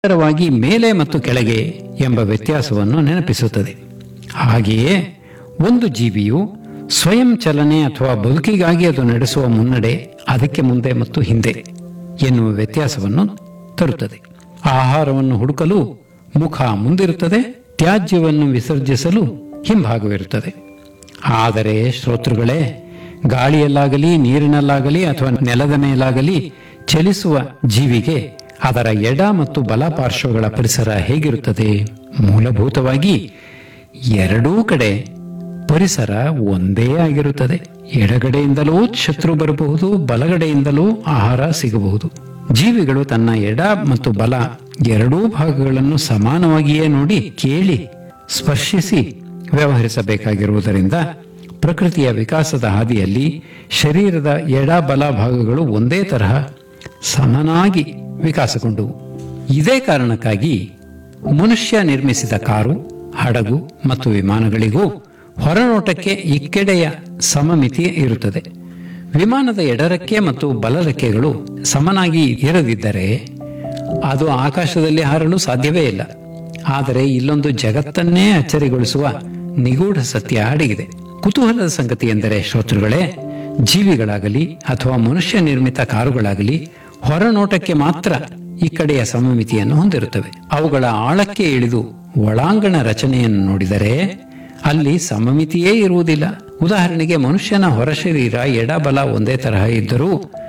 ನಿರಂತರವಾಗಿ ಮೇಲೆ ಮತ್ತು ಕೆಳಗೆ ಎಂಬ ವ್ಯತ್ಯಾಸವನ್ನು ನೆನಪಿಸುತ್ತದೆ ಹಾಗೆಯೇ ಒಂದು ಜೀವಿಯು ಸ್ವಯಂ ಚಲನೆ ಅಥವಾ ಬದುಕಿಗಾಗಿ ಅದು ನಡೆಸುವ ಮುನ್ನಡೆ ಅದಕ್ಕೆ ಮುಂದೆ ಮತ್ತು ಹಿಂದೆ ಎನ್ನುವ ವ್ಯತ್ಯಾಸವನ್ನು ತರುತ್ತದೆ ಆಹಾರವನ್ನು ಹುಡುಕಲು ಮುಖ ಮುಂದಿರುತ್ತದೆ ತ್ಯಾಜ್ಯವನ್ನು ವಿಸರ್ಜಿಸಲು ಹಿಂಭಾಗವಿರುತ್ತದೆ ಆದರೆ ಶ್ರೋತೃಗಳೇ ಗಾಳಿಯಲ್ಲಾಗಲಿ ನೀರಿನಲ್ಲಾಗಲಿ ಅಥವಾ ನೆಲದ ಮೇಲಾಗಲಿ ಚಲಿಸುವ ಜೀವಿಗೆ ಅದರ ಎಡ ಮತ್ತು ಬಲ ಪಾರ್ಶ್ವಗಳ ಪರಿಸರ ಹೇಗಿರುತ್ತದೆ ಮೂಲಭೂತವಾಗಿ ಎರಡೂ ಕಡೆ ಪರಿಸರ ಒಂದೇ ಆಗಿರುತ್ತದೆ ಎಡಗಡೆಯಿಂದಲೂ ಶತ್ರು ಬರಬಹುದು ಬಲಗಡೆಯಿಂದಲೂ ಆಹಾರ ಸಿಗಬಹುದು ಜೀವಿಗಳು ತನ್ನ ಎಡ ಮತ್ತು ಬಲ ಎರಡೂ ಭಾಗಗಳನ್ನು ಸಮಾನವಾಗಿಯೇ ನೋಡಿ ಕೇಳಿ ಸ್ಪರ್ಶಿಸಿ ವ್ಯವಹರಿಸಬೇಕಾಗಿರುವುದರಿಂದ ಪ್ರಕೃತಿಯ ವಿಕಾಸದ ಹಾದಿಯಲ್ಲಿ ಶರೀರದ ಎಡ ಬಲ ಭಾಗಗಳು ಒಂದೇ ತರಹ ಸಮನಾಗಿ ವಿಕಾಸಗೊಂಡವು ಇದೇ ಕಾರಣಕ್ಕಾಗಿ ಮನುಷ್ಯ ನಿರ್ಮಿಸಿದ ಕಾರು ಹಡಗು ಮತ್ತು ವಿಮಾನಗಳಿಗೂ ಹೊರನೋಟಕ್ಕೆ ಇಕ್ಕೆಡೆಯ ಸಮಮಿತಿ ಇರುತ್ತದೆ ವಿಮಾನದ ಎಡರಕ್ಕೆ ಮತ್ತು ಬಲರೆಕ್ಕೆಗಳು ಸಮನಾಗಿ ಇರದಿದ್ದರೆ ಅದು ಆಕಾಶದಲ್ಲಿ ಹಾರಲು ಸಾಧ್ಯವೇ ಇಲ್ಲ ಆದರೆ ಇಲ್ಲೊಂದು ಜಗತ್ತನ್ನೇ ಅಚ್ಚರಿಗೊಳಿಸುವ ನಿಗೂಢ ಸತ್ಯ ಅಡಗಿದೆ ಕುತೂಹಲದ ಸಂಗತಿ ಎಂದರೆ ಶ್ರೋತೃಗಳೇ ಜೀವಿಗಳಾಗಲಿ ಅಥವಾ ಮನುಷ್ಯ ನಿರ್ಮಿತ ಕಾರುಗಳಾಗಲಿ ಹೊರನೋಟಕ್ಕೆ ಮಾತ್ರ ಈ ಕಡೆಯ ಸಮಮಿತಿಯನ್ನು ಹೊಂದಿರುತ್ತವೆ ಅವುಗಳ ಆಳಕ್ಕೆ ಇಳಿದು ಒಳಾಂಗಣ ರಚನೆಯನ್ನು ನೋಡಿದರೆ ಅಲ್ಲಿ ಸಮಮಿತಿಯೇ ಇರುವುದಿಲ್ಲ ಉದಾಹರಣೆಗೆ ಮನುಷ್ಯನ ಹೊರಶರೀರ ಎಡಬಲ ಒಂದೇ ತರಹ ಇದ್ದರೂ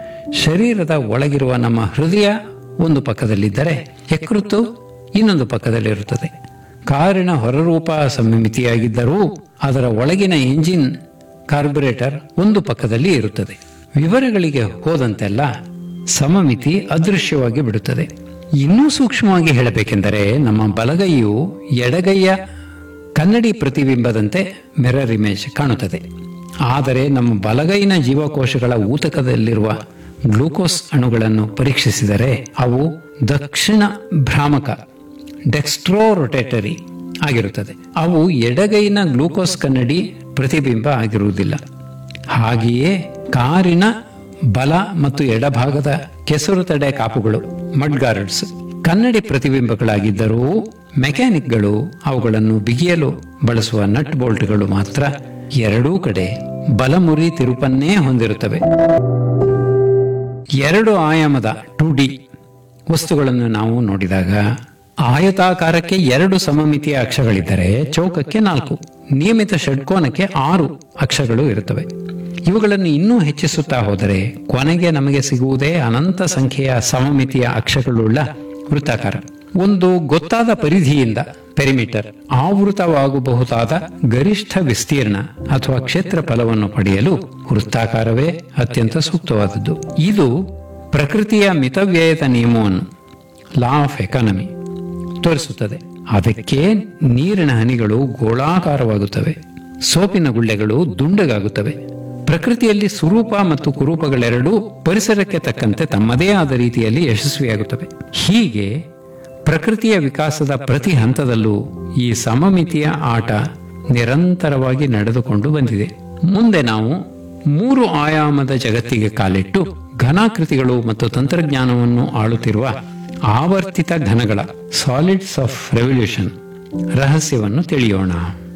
ಶರೀರದ ಒಳಗಿರುವ ನಮ್ಮ ಹೃದಯ ಒಂದು ಪಕ್ಕದಲ್ಲಿದ್ದರೆ ಯಕೃತ್ತು ಇನ್ನೊಂದು ಪಕ್ಕದಲ್ಲಿರುತ್ತದೆ ಕಾರಿನ ಹೊರರೂಪ ಸಮಮಿತಿಯಾಗಿದ್ದರೂ ಅದರ ಒಳಗಿನ ಇಂಜಿನ್ ಕಾರ್ಬೊರೇಟರ್ ಒಂದು ಪಕ್ಕದಲ್ಲಿ ಇರುತ್ತದೆ ವಿವರಗಳಿಗೆ ಹೋದಂತೆಲ್ಲ ಸಮಮಿತಿ ಅದೃಶ್ಯವಾಗಿ ಬಿಡುತ್ತದೆ ಇನ್ನೂ ಸೂಕ್ಷ್ಮವಾಗಿ ಹೇಳಬೇಕೆಂದರೆ ನಮ್ಮ ಬಲಗೈಯು ಎಡಗೈಯ ಕನ್ನಡಿ ಪ್ರತಿಬಿಂಬದಂತೆ ಮಿರರ್ ಇಮೇಜ್ ಕಾಣುತ್ತದೆ ಆದರೆ ನಮ್ಮ ಬಲಗೈನ ಜೀವಕೋಶಗಳ ಊತಕದಲ್ಲಿರುವ ಗ್ಲೂಕೋಸ್ ಅಣುಗಳನ್ನು ಪರೀಕ್ಷಿಸಿದರೆ ಅವು ದಕ್ಷಿಣ ಭ್ರಾಮಕ ಡೆಕ್ಸ್ಟ್ರೋ ರೊಟೇಟರಿ ಆಗಿರುತ್ತದೆ ಅವು ಎಡಗೈನ ಗ್ಲೂಕೋಸ್ ಕನ್ನಡಿ ಪ್ರತಿಬಿಂಬ ಆಗಿರುವುದಿಲ್ಲ ಹಾಗೆಯೇ ಕಾರಿನ ಬಲ ಮತ್ತು ಎಡಭಾಗದ ಕೆಸರು ತಡೆ ಕಾಪುಗಳು ಮಡ್ಗಾರ್ಡ್ಸ್ ಕನ್ನಡಿ ಪ್ರತಿಬಿಂಬಗಳಾಗಿದ್ದರೂ ಮೆಕ್ಯಾನಿಕ್ಗಳು ಅವುಗಳನ್ನು ಬಿಗಿಯಲು ಬಳಸುವ ನಟ್ ಬೋಲ್ಟ್ಗಳು ಮಾತ್ರ ಎರಡೂ ಕಡೆ ಬಲಮುರಿ ತಿರುಪನ್ನೇ ಹೊಂದಿರುತ್ತವೆ ಎರಡು ಆಯಾಮದ ಟು ಡಿ ವಸ್ತುಗಳನ್ನು ನಾವು ನೋಡಿದಾಗ ಆಯತಾಕಾರಕ್ಕೆ ಎರಡು ಸಮಮಿತಿಯ ಅಕ್ಷಗಳಿದ್ದರೆ ಚೌಕಕ್ಕೆ ನಾಲ್ಕು ನಿಯಮಿತ ಷಡ್ಕೋನಕ್ಕೆ ಆರು ಅಕ್ಷಗಳು ಇರುತ್ತವೆ ಇವುಗಳನ್ನು ಇನ್ನೂ ಹೆಚ್ಚಿಸುತ್ತಾ ಹೋದರೆ ಕೊನೆಗೆ ನಮಗೆ ಸಿಗುವುದೇ ಅನಂತ ಸಂಖ್ಯೆಯ ಸಮಮಿತಿಯ ಅಕ್ಷಗಳುಳ್ಳ ವೃತ್ತಾಕಾರ ಒಂದು ಗೊತ್ತಾದ ಪರಿಧಿಯಿಂದ ಪೆರಿಮೀಟರ್ ಆವೃತವಾಗಬಹುದಾದ ಗರಿಷ್ಠ ವಿಸ್ತೀರ್ಣ ಅಥವಾ ಕ್ಷೇತ್ರ ಫಲವನ್ನು ಪಡೆಯಲು ವೃತ್ತಾಕಾರವೇ ಅತ್ಯಂತ ಸೂಕ್ತವಾದದ್ದು ಇದು ಪ್ರಕೃತಿಯ ಮಿತವ್ಯಯದ ನಿಯಮವನ್ನು ಲಾ ಆಫ್ ಎಕಾನಮಿ ತೋರಿಸುತ್ತದೆ ಅದಕ್ಕೆ ನೀರಿನ ಹನಿಗಳು ಗೋಳಾಕಾರವಾಗುತ್ತವೆ ಸೋಪಿನ ಗುಳ್ಳೆಗಳು ದುಂಡಗಾಗುತ್ತವೆ ಪ್ರಕೃತಿಯಲ್ಲಿ ಸುರೂಪ ಮತ್ತು ಕುರೂಪಗಳೆರಡೂ ಪರಿಸರಕ್ಕೆ ತಕ್ಕಂತೆ ತಮ್ಮದೇ ಆದ ರೀತಿಯಲ್ಲಿ ಯಶಸ್ವಿಯಾಗುತ್ತವೆ ಹೀಗೆ ಪ್ರಕೃತಿಯ ವಿಕಾಸದ ಪ್ರತಿ ಹಂತದಲ್ಲೂ ಈ ಸಮಮಿತಿಯ ಆಟ ನಿರಂತರವಾಗಿ ನಡೆದುಕೊಂಡು ಬಂದಿದೆ ಮುಂದೆ ನಾವು ಮೂರು ಆಯಾಮದ ಜಗತ್ತಿಗೆ ಕಾಲಿಟ್ಟು ಘನಾಕೃತಿಗಳು ಮತ್ತು ತಂತ್ರಜ್ಞಾನವನ್ನು ಆಳುತ್ತಿರುವ ಆವರ್ತಿತ ಘನಗಳ ಸಾಲಿಡ್ಸ್ ಆಫ್ ರೆವಲ್ಯೂಷನ್ ರಹಸ್ಯವನ್ನು ತಿಳಿಯೋಣ